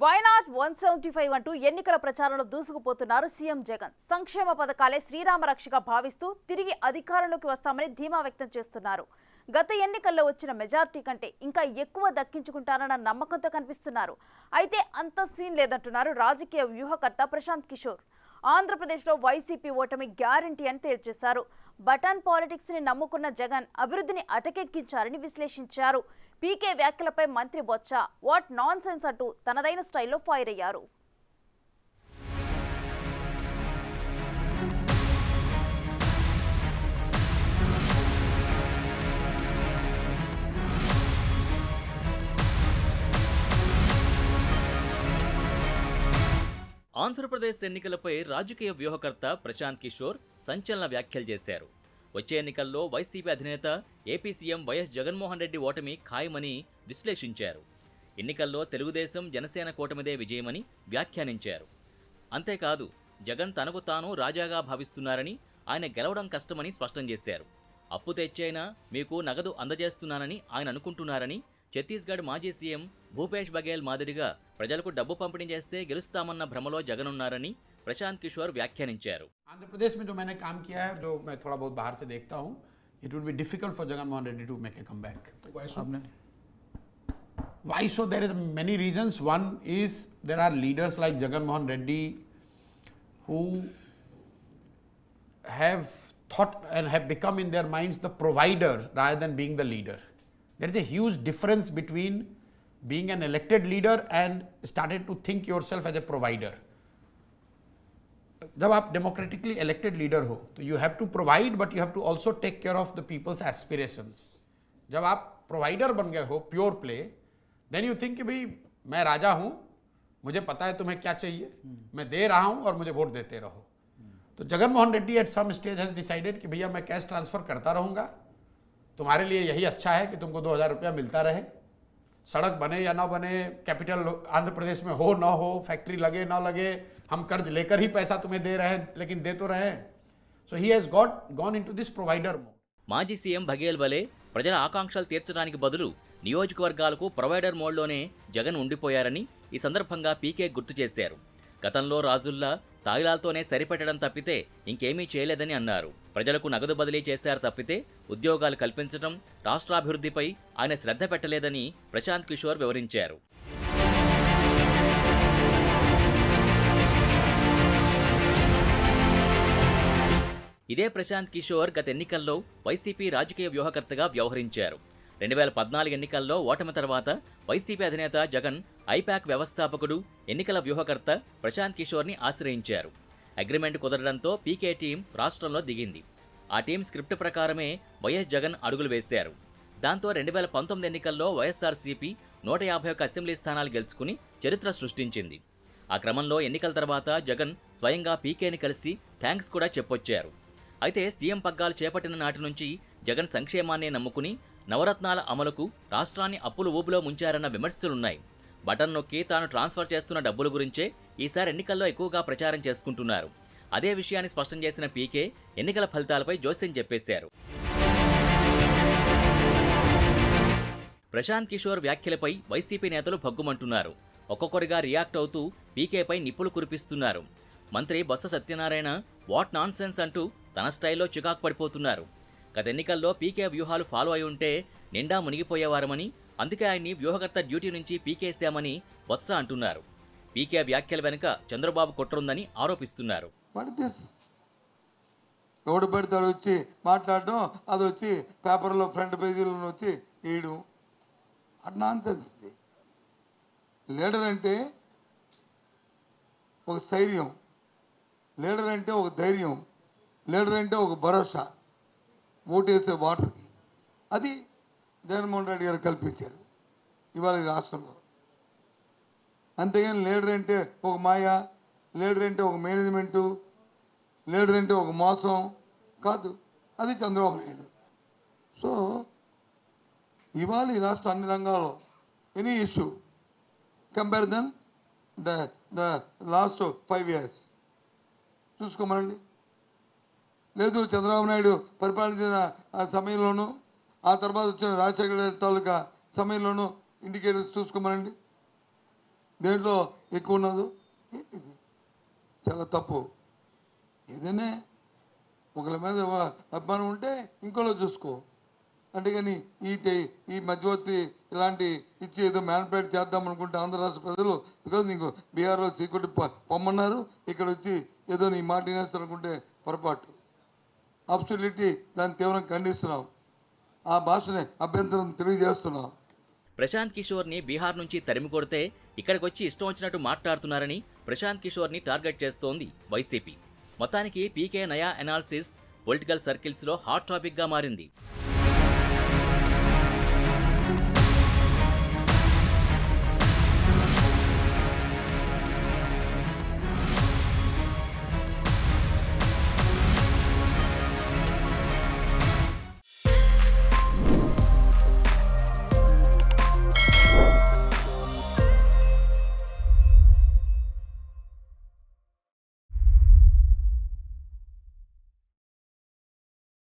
Why not one seventy five అంటూ ఎన్నికల ప్రచారంలో దూసుకుపోతున్నారు సీఎం జగన్ సంక్షేమ పథకాలే శ్రీరామ రక్షగా భావిస్తూ తిరిగి అధికారంలోకి వస్తామని ధీమా వ్యక్తం చేస్తున్నారు గత ఎన్నికల్లో వచ్చిన మెజార్టీ కంటే ఇంకా ఎక్కువ దక్కించుకుంటారన్న నమ్మకంతో కనిపిస్తున్నారు అయితే అంత సీన్ లేదంటున్నారు రాజకీయ వ్యూహకర్త ప్రశాంత్ కిషోర్ ఆంధ్రప్రదేశ్లో వైసీపీ ఓటమి గ్యారంటీ అని తేల్చేశారు బటన్ పాలిటిక్స్ ని నమ్ముకున్న జగన్ అభివృద్ధిని అటకెక్కించారని విశ్లేషించారు పీకే వ్యాఖ్యలపై మంత్రి బొత్స వాట్ నాన్ సెన్స్ అంటూ తనదైన స్టైల్లో ఫైర్ అయ్యారు ఆంధ్రప్రదేశ్ ఎన్నికలపై రాజకీయ వ్యూహకర్త ప్రశాంత్ కిషోర్ సంచలన వ్యాఖ్యలు చేశారు వచ్చే ఎన్నికల్లో వైసీపీ అధినేత AP CM YS Jaganmohan Reddy ఓటమి ఖాయమని విశ్లేషించారు ఎన్నికల్లో తెలుగుదేశం జనసేన కూటమిదే విజయమని వ్యాఖ్యానించారు అంతేకాదు జగన్ తనకు తాను రాజాగా భావిస్తున్నారని ఆయన గెలవడం కష్టమని స్పష్టం చేశారు అప్పు తెచ్చైనా మీకు నగదు అందజేస్తున్నానని ఆయన అనుకుంటున్నారని ఛత్తీస్గఢ్ మాజీ సీఎం భూపేష్ బఘేల్ మాదిరిగా ప్రజలకు డబ్బు పంపిణీ చేస్తే గెలుస్తామన్న భ్రమలో జగన్ ఉన్నారని ప్రశాంత్ కిషోర్ వ్యాఖ్యానించారు आंध्र प्रदेश में जो मैंने काम किया है जो मैं थोड़ा बहुत बाहर से देखता हूँ it would be difficult for Jagan Mohan Reddy to make a comeback Why so? There is many reasons. One is there are leaders like Jagan Mohan Reddy who have thought and have become in their minds the provider rather than being the leader. There is a huge difference between being an elected leader and started to think yourself as a provider. जब आप democratically elected leader हो तो you have to provide but you have to also take care of the people's aspirations जब आप provider बन गए हो pure play then you think कि भाई मैं राजा हूं मुझे पता है तुम्हें क्या चाहिए मैं दे रहा हूं और मुझे वोट देते रहो तो Jagan Mohan Reddy at some stage has decided कि भैया मैं कैश ट्रांसफर करता रहूंगा तुम्हारे लिए यही अच्छा है कि तुमको दो हज़ार रुपया मिलता रहे सड़क बने या ना बने कैपिटल आंध्र प्रदेश में हो ना हो फैक्ट्री लगे ना लगे हम कर्ज लेकर ही पैसा तुम्हें दे रहे हैं लेकिन दे तो रहे हैं so he has got gone into this provider mode మాజీ సీఎం బఘేల్ వలె ప్రజల ఆకాంక్షలు తీర్చడానికి బదులు నియోజకవర్గాలకు ప్రొవైడర్ మోడ్లోనే జగన్ ఉండిపోయారని ఈ సందర్భంగా పీకే గుర్తు చేశారు గతంలో రాజుల్లా తాయిలాలతోనే సరిపెట్టడం తప్పితే ఇంకేమీ చేయలేదని అన్నారు ప్రజలకు నగదు బదిలీ చేశారు తప్పితే ఉద్యోగాలు కల్పించడం రాష్ట్రాభివృద్ధిపై ఆయన శ్రద్ధ పెట్టలేదని ప్రశాంత్ కిషోర్ వివరించారు ఇదే ప్రశాంత్ కిషోర్ గత ఎన్నికల్లో వైసీపీ రాజకీయ వ్యూహకర్తగా వ్యవహరించారు రెండు వేల పద్నాలుగు ఎన్నికల్లో ఓటమి తర్వాత వైసీపీ అధినేత జగన్ ఐపాక్ వ్యవస్థాపకుడు ఎన్నికల వ్యూహకర్త ప్రశాంత్ కిషోర్ని ఆశ్రయించారు అగ్రిమెంట్ కుదరడంతో పీకే టీం రాష్ట్రంలో దిగింది ఆ టీం స్క్రిప్ట్ ప్రకారమే వైఎస్ జగన్ అడుగులు వేశారు దాంతో రెండు వేల పంతొమ్మిది ఎన్నికల్లో వైఎస్ఆర్సీపీ నూట యాభై ఒక్క అసెంబ్లీ స్థానాలు గెలుచుకుని చరిత్ర సృష్టించింది ఆ క్రమంలో ఎన్నికల తర్వాత జగన్ స్వయంగా పీకేని కలిసి థ్యాంక్స్ కూడా చెప్పొచ్చారు అయితే సీఎం పగ్గాలు చేపట్టిన నాటి నుంచి జగన్ సంక్షేమాన్నే నమ్ముకుని నవరత్నాల అమలుకు రాష్ట్రాన్ని అప్పులు ఊబులో ముంచారన్న విమర్శలున్నాయి బటన్ నొక్కి తాను ట్రాన్స్ఫర్ చేస్తున్న డబ్బుల గురించే ఈసారి ఎన్నికల్లో ఎక్కువగా ప్రచారం చేసుకుంటున్నారు అదే విషయాన్ని స్పష్టం చేసిన పీకే ఎన్నికల ఫలితాలపై జోస్యం చెప్పేశారు ప్రశాంత్ కిషోర్ వ్యాఖ్యలపై వైసీపీ నేతలు భగ్గుమంటున్నారు ఒక్కొక్కరిగా రియాక్ట్ అవుతూ పీకేపై నిప్పులు కురిపిస్తున్నారు మంత్రి Botsa Satyanarayana what nonsense అంటూ తన స్టైల్లో చికాకు పడిపోతున్నారు గత ఎన్నికల్లో పీకే వ్యూహాలు ఫాలో అయి ఉంటే నిండా మునిగిపోయేవారమని అందుకే ఆయన్ని వ్యూహకర్త డ్యూటీ నుంచి పీకేశామని బొత్స అంటున్నారు పీకే వ్యాఖ్యల వెనుక చంద్రబాబు కుట్రుందని ఆరోపిస్తున్నారు వాట్ దిస్ ఎవడు పెడతాడు వచ్చి మాట్లాడడం అది వచ్చి పేపర్లో ఫ్రంట్ పేజీలో వచ్చి వేయడం అది నాన్ సెన్స్ ఇది లీడర్ అంటే ఒక స్థైర్యం లీడర్ అంటే ఒక ధైర్యం లీడర్ అంటే ఒక భరోసా ఓటేసే వాటర్కి అది జగన్మోహన్ రెడ్డి గారు కల్పించారు ఇవాళ ఈ రాష్ట్రంలో అంతేగాని లీడర్ అంటే ఒక మాయ లీడర్ అంటే ఒక మేనేజ్మెంటు లీడర్ అంటే ఒక మోసం కాదు అది చంద్రబాబు నాయుడు సో ఇవాళ ఈ రాష్ట్రం అన్ని రంగాల్లో any issue compare then the the last five years చూసుకోమనండి లేదు చంద్రబాబు నాయుడు పరిపాలించిన ఆ సమయంలోనూ ఆ తర్వాత వచ్చిన రాజశేఖర రెడ్డి తాలూకా సమయంలోనూ ఇండికేటర్స్ చూసుకోమనండి దేంట్లో ఎక్కువ ఉన్నదో ఏంటిది చాలా తప్పు ఏదైనా ఒకళ్ళ మీద వ- అభిమానం ఉంటే ఇంకోలో చూసుకో అంతేగాని ఈ టై- ఈ మధ్యవర్తి ఇలాంటి ఇచ్చి ఏదో మ్యానిపులేట్ చేద్దాం అనుకుంటే ఆంధ్ర రాష్ట్ర ప్రజలు బికాజ్ నీకు బీహార్లో సీక్రెట్ పొమ్మన్నారు ఇక్కడ వచ్చి ఏదో నీ మాట వినేస్తారు అనుకుంటే పొరపాటు అబ్సల్యూట్లీ దాన్ని తీవ్రంగా ఖండిస్తున్నాం ఆ భాషని అభ్యంతరం తెలియజేస్తున్నాం ప్రశాంత్ కిషోర్ని బీహార్ నుంచి తరిమి కొడితే ఇక్కడికి వచ్చి ఇష్టం వచ్చినట్టు మాట్లాడుతున్నారని ప్రశాంత్ కిషోర్ని టార్గెట్ చేస్తోంది వైసీపీ మొత్తానికి పీకే నయా అనాలిసిస్ పొలిటికల్ సర్కిల్స్లో హాట్ టాపిక్గా మారింది